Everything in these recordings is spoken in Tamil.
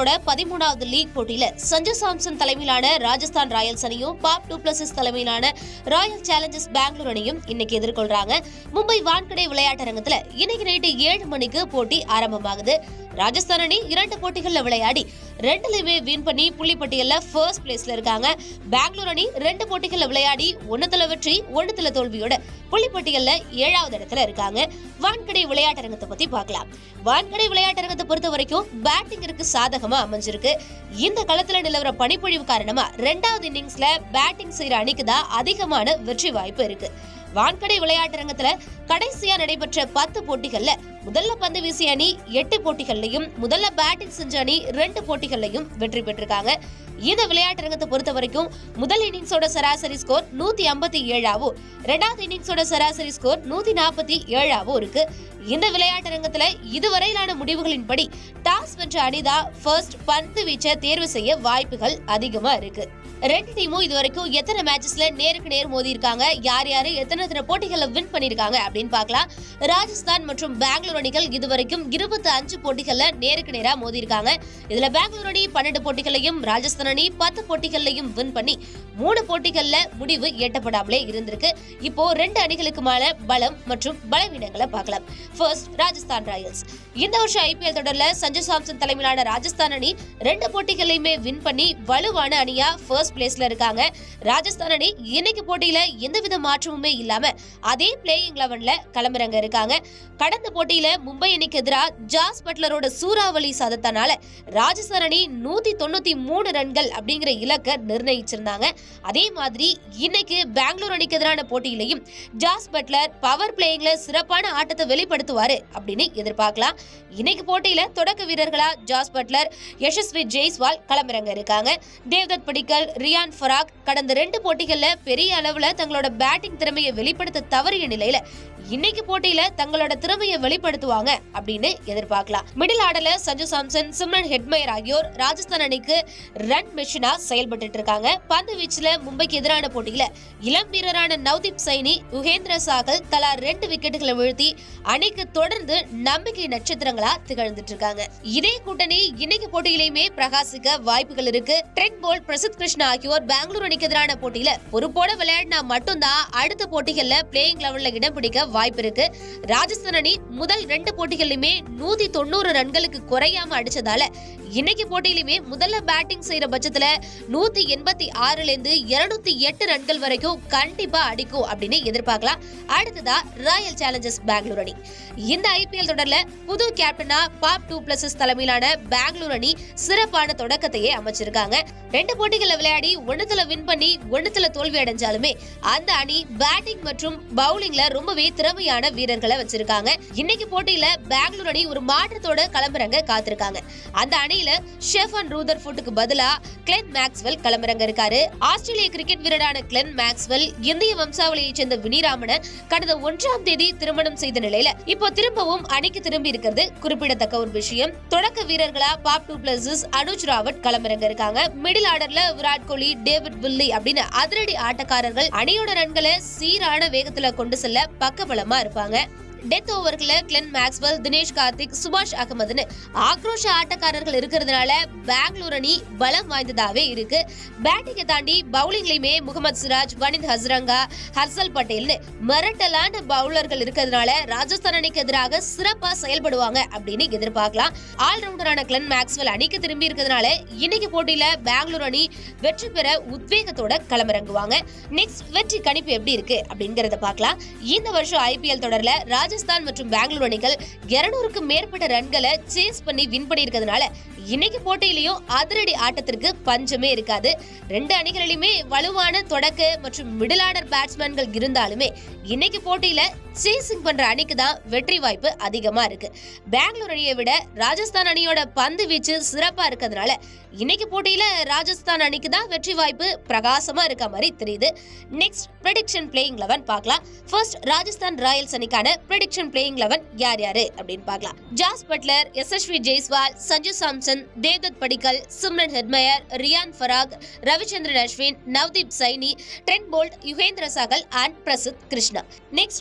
ஐபிஎல்லோட பதிமூணாவது லீக் போட்டியில சஞ்சு சாம்சன் தலைமையிலான ராஜஸ்தான் ராயல்ஸ் அணியும் பாப் டூப்ளசிஸ் தலைமையிலான ராயல் சேலஞ்சர்ஸ் பெங்களூர் அணியும் இன்னைக்கு எதிர்கொள்றாங்க மும்பை வான்கடை விளையாட்டரங்கத்துல இன்னைக்கு நைட்டு ஏழு மணிக்கு போட்டி ஆரம்பமாகுது ராஜஸ்தான் அணி இரண்டு போட்டிகள்ல விளையாடி ரெண்டுலயுமே வின் பண்ணி புள்ளிப்பட்டியல்ல ஃபர்ஸ்ட் பிளேஸ்ல இருக்காங்க பெங்களூர் அணி ரெண்டு போட்டிகள்ல விளையாடி ஒண்ணுத்துல வெற்றி ஒண்ணுத்துல தோல்வியோட புள்ளிப்பட்டியல்ல ஏழாவது இடத்துல இருக்காங்க வான்கடை விளையாட்டரங்கத்தை பத்தி பார்க்கலாம் வான்கடை விளையாட்டரங்கத்தை பொறுத்த வரைக்கும் பேட்டிங்கிற்கு சாதகமா அமைஞ்சிருக்கு இந்த களத்துல நிலவர பனிப்பொழிவு காரணமா ரெண்டாவது இன்னிங்ஸ்ல பேட்டிங் செய்யற அணிக்கு தான் அதிகமான வெற்றி வாய்ப்பு இருக்கு வான்கடை விளையாட்டரங்கத்துல கடைசியா நடைபெற்ற பத்து போட்டிகள்ல முதல்ல பந்து வீசிய அணி எட்டு போட்டிகள்லையும் முதல்ல பேட்டிங் செஞ்ச அணி ரெண்டு போட்டிகள்லையும் வெற்றி பெற்றிருக்காங்க இந்த விளையாட்டரங்கத்தை பொறுத்த வரைக்கும் முதல் இன்னிங்ஸோட சராசரி ஸ்கோர் நூத்தி ஐம்பத்தி ஏழாவும் ரெண்டாவது இன்னிங்ஸோட சராசரி ஸ்கோர் நூத்தி நாற்பத்தி ஏழாவும் இருக்கு இந்த விளையாட்டரங்கத்துல இதுவரையிலான முடிவுகளின்படி டாஸ் வென்ற அணிதான் ஃபர்ஸ்ட் பந்து வீச்ச தேர்வு செய்ய வாய்ப்புகள் அதிகமா இருக்கு ரெண்டு டீமும் இது வரைக்கும் எத்தனை மேட்சஸ்ல நேருக்கு நேர் மோதி இருக்காங்க யார் யாரு எத்தனை எத்தனை போட்டிகளை வின் பண்ணிருக்காங்க அப்படின்னு பார்க்கலாம் ராஜஸ்தான் மற்றும் பெங்களூர் அணிகள் இதுவரைக்கும் இருபத்தி அஞ்சு போட்டிகள்ல நேருக்கு நேரா மோதி இருக்காங்க இதுல பெங்களூர் அணி பன்னெண்டு போட்டிகளையும் ராஜஸ்தான் அணி பத்து போட்டிகள்லையும் வின் பண்ணி மூணு போட்டிகள்ல முடிவு எட்டப்படாமலே இருந்திருக்கு இப்போ ரெண்டு அணிகளுக்குமான பலம் மற்றும் பலவீனங்களை பார்க்கலாம் ஃபர்ஸ்ட் ராஜஸ்தான் ராயல்ஸ் இந்த வருஷம் ஐபிஎல் தொடர்ல சஞ்சு சாம்சன் தலைமையிலான ராஜஸ்தான் அணி ரெண்டு போட்டிகளையுமே வின் பண்ணி வலுவான அணியா ஃபர்ஸ்ட் பிளேஸ்ல இருக்காங்க ராஜஸ்தான் அணி இன்னைக்கு போட்டியில எந்தவித மாற்றமுமே இல்லாம அதே பிளேயிங் லெவன்ல களமிறங்க இருக்காங்க கடந்த போட்டியில மும்பை அணிக்கு எதிராக ஜாஸ் பட்லரோட சூறாவளி சதத்தினால ராஜஸ்தான் அணி நூத்தி தொண்ணூத்தி மூணு ரன்கள் அப்படிங்கிற இலக்கை நிர்ணயிச்சிருந்தாங்க அதே மாதிரி இன்னைக்கு பெங்களூர் அணிக்கு எதிரான போட்டியிலையும் ஜாஸ் பட்லர் பவர் பிளேயிங்ல சிறப்பான ஆட்டத்தை வெளிப்படுத்துவாரு அப்படின்னு எதிர்பார்க்கலாம் இன்னைக்கு போட்டியில தொடக்க வீரர்களா ஜாஸ் பட்லர் யசஸ்வி ஜெய்ஸ்வால் களமிறங்க இருக்காங்க தேவ்தத் படிக்கல் ரியான் ஃபராக் கடந்த ரெண்டு போட்டிகள்ல பெரிய அளவுல தங்களோட பேட்டிங் திறமையை வெளிப்படுத்த தவறிய நிலையில இன்னைக்கு போட்டியில தங்களோட திறமையை வெளிப்படுத்துவாங்க அப்படின்னு எதிர்பார்க்கலாம் மிடில் ஆர்டர்ல சஞ்சு சாம்சன் சிம்ரன் ஹெட்மயர் ஆகியோர் ராஜஸ்தான் அணிக்கு ரன் மெஷினா செயல்பட்டு இருக்காங்க பந்து வீச்சுல மும்பைக்கு எதிரான போட்டியில இளம் வீரரான நவ்தீப் சைனி யுகேந்திர சாகல் தலா ரெண்டு விக்கெட்டுகளை வீழ்த்தி அணிக்கு தொடர்ந்து நம்பிக்கை நட்சத்திரங்களா திகழ்ந்துட்டு இருக்காங்க இதே கூட்டணி இன்னைக்கு போட்டியிலையுமே பிரகாசிக்க வாய்ப்புகள் இருக்கு ட்ரெண்ட் போல் பிரசித் கிருஷ்ணா ஆகியோர் பெங்களூர் அணிக்கு எதிரான போட்டியில பொறுப்போட விளையாடினா மட்டும்தான் அடுத்த போட்டிகள்ல பிளேயிங் லெவல்ல இடம் பிடிக்க வாய்ப்பு இருக்கு ராஜஸ்தான் அணி முதல் ரெண்டு போட்டிகள்லயுமே நூத்தி தொண்ணூறு ரன்களுக்கு குறையாம அடிச்சதால இன்னைக்கு போட்டியிலுமே முதல்ல பேட்டிங் செய்யற பட்சத்துல நூத்தி எண்பத்தி ஆறுல இருந்து இருநூத்தி எட்டு ரன்கள் வரைக்கும் கண்டிப்பா அடிக்கும் அப்படின்னு எதிர்பார்க்கலாம் அடுத்ததா ராயல் சேலஞ்சர்ஸ் பெங்களூர் அணி இந்த ஐபிஎல் தொடர்ல புது கேப்டனா பாப் டூ பிளஸஸ் தலைமையிலான பெங்களூர் அணி சிறப்பான தொடக்கத்தையே அமைச்சிருக்காங்க ரெண்டு போட்டிகளை விளையாடி ஒண்ணுத்துல வின் பண்ணி ஒண்ணுத்துல தோல்வி அடைஞ்சாலுமே அந்த அணி பேட்டிங் மற்றும் பவுலிங்ல ரொம்பவே திறமையான வீரர்களை வச்சிருக்காங்க இன்னைக்கு போட்டியில பெங்களூர் அணி ஒரு மாற்றத்தோட களமிறங்க காத்திருக்காங்க அந்த அணியில ஷெஃபன் ரூதர் ஃபுட்டுக்கு பதிலா கிளென் மேக்ஸ்வெல் களமிறங்க இருக்காரு ஆஸ்திரேலிய கிரிக்கெட் வீரரான கிளென் மேக்ஸ்வெல் இந்திய வம்சாவளியைச் சேர்ந்த வினிராமனை கடந்த ஒன்றாம் தேதி திருமணம் செய்த நிலையில இப்போ திரும்பவும் அணிக்கு திரும்பி இருக்கிறது குறிப்பிடத்தக்க ஒரு விஷயம் தொடக்க வீரர்களா Faf du Plessis Anuj Rawat களமிறங்க இருக்காங்க மிடில் ஆர்டர்ல விராட் கோலி டேவிட் வில்லி அப்படின்னு அதிரடி ஆட்டக்காரர்கள் அணியோட ரன்களை சீரான வேகத்துல கொண்டு செல்ல பக்கபலமா இருப்பாங்க டெத் ஓவர்களை கிளென் மேக்ஸ்வெல் தினேஷ் கார்த்திக் சுபாஷ் அகமதுன்னு ஆக்ரோஷ ஆட்டக்காரர்கள் இருக்கிறதுனால பெங்களூர் அணி பலம் வாய்ந்ததாவே இருக்கு பேட்டிங்கை தாண்டி பவுலிங்லயுமே முகமது சிராஜ் வனித் ஹஸ்ரங்கா ஹர்சல் பட்டேல்னு மிரட்டலான பவுலர்கள் இருக்கிறதுனால ராஜஸ்தான் அணிக்கு எதிராக சிறப்பா செயல்படுவாங்க அப்படின்னு எதிர்பார்க்கலாம் ஆல்ரவுண்டரான கிளென் மேக்ஸ்வெல் அணிக்கு திரும்பி இருக்கிறதுனால இன்னைக்கு போட்டியில பெங்களூர் அணி வெற்றி பெற உத்வேகத்தோட களமிறங்குவாங்க நெக்ஸ்ட் வெற்றி கணிப்பு எப்படி இருக்கு அப்படிங்கறத பார்க்கலாம் இந்த வருஷம் ஐபிஎல் தொடர்ல ராஜஸ்தான் மற்றும் பெங்களூர் அணிகள் இருநூறுக்கு மேற்பட்ட ரன்களை சேஸ் பண்ணி வின் பண்ணியிருக்கிறதுனால இன்னைக்கு போட்டியிலையும் அதிரடி ஆட்டத்திற்கு பஞ்சமே இருக்காது ரெண்டு அணிகளிலுமே வலுவான தொடக்க மற்றும் மிடில் ஆர்டர் பேட்ஸ்மேன்கள் இருந்தாலுமே இன்னைக்கு போட்டியில சேசிங் பண்ற அணிக்கு தான் வெற்றி வாய்ப்பு அதிகமா இருக்கு பெங்களூர் அணியை விட ராஜஸ்தான் அணியோட பந்து வீச்சு சிறப்பா இருக்கிறதுனால இன்னைக்கு போட்டியில ராஜஸ்தான் அணிக்கு தான் வெற்றி வாய்ப்பு பிரகாசமா இருக்க மாதிரி தெரியுது நெக்ஸ்ட் ப்ரெடிக்ஷன் பிளேயிங் லெவன் பார்க்கலாம் ஃபர்ஸ்ட் ராஜஸ்தான் ராயல்ஸ் அணிக்கான ப்ரெடிக்ஷன் பிளேயிங் லெவன் யார் யாரு அப்படின்னு பார்க்கலாம் Jos Buttler Yashasvi Jaiswal Sanju Samson Devdutt Padikkal Shimron Hetmyer Riyan Parag Ravichandran Ashwin Navdeep Saini Trent Boult Yuzvendra Chahal and Prasidh Krishna next Royal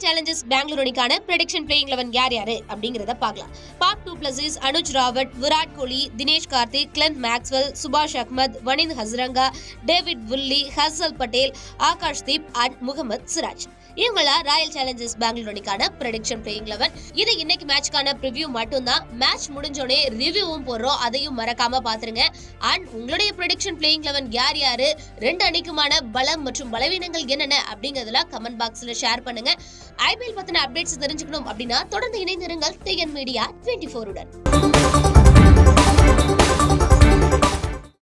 Challengers Bangalore அணிக்கான ப்ரெடிக்ஷன் பிளேயிங் லெவன் யார் யாரு அப்படிங்கறத பார்க்கலாம் Faf du Plessis Anuj Rawat Virat Kohli Dinesh Karthik Glenn Maxwell சுபாஷ் Ahmed Wanindu ஹஸ்ரங்கா David Willey Harshal Patel Akash Deep and Mohammed Siraj இவங்களா ராயல் சேலஞ்சர்ஸ் பெங்களூர் அணிக்கான ப்ரெடிக்ஷன் பிளேயிங் லெவன் இது இன்னைக்கு மேட்ச்க்கான ப்ரிவ்யூ மட்டும்தான் மேட்ச் முடிஞ்சோடனே ரிவ்யூவும் போடுறோம் அதையும் மறக்காம பாத்துருங்க அண்ட் உங்களுடைய ப்ரெடிக்ஷன் பிளேயிங் லெவன் யார் யாரு ரெண்டு அணிக்குமான பலம் மற்றும் பலவீனங்கள் என்னென்ன அப்படிங்கறதுல கமெண்ட் பாக்ஸ்ல ஷேர் பண்ணுங்க ஐபிஎல் பத்தின அப்டேட்ஸ் தெரிஞ்சுக்கணும் அப்படின்னா தொடர்ந்து இணைந்திருங்கள் டிஎன் மீடியா டுவெண்ட்டி ஃபோருடன்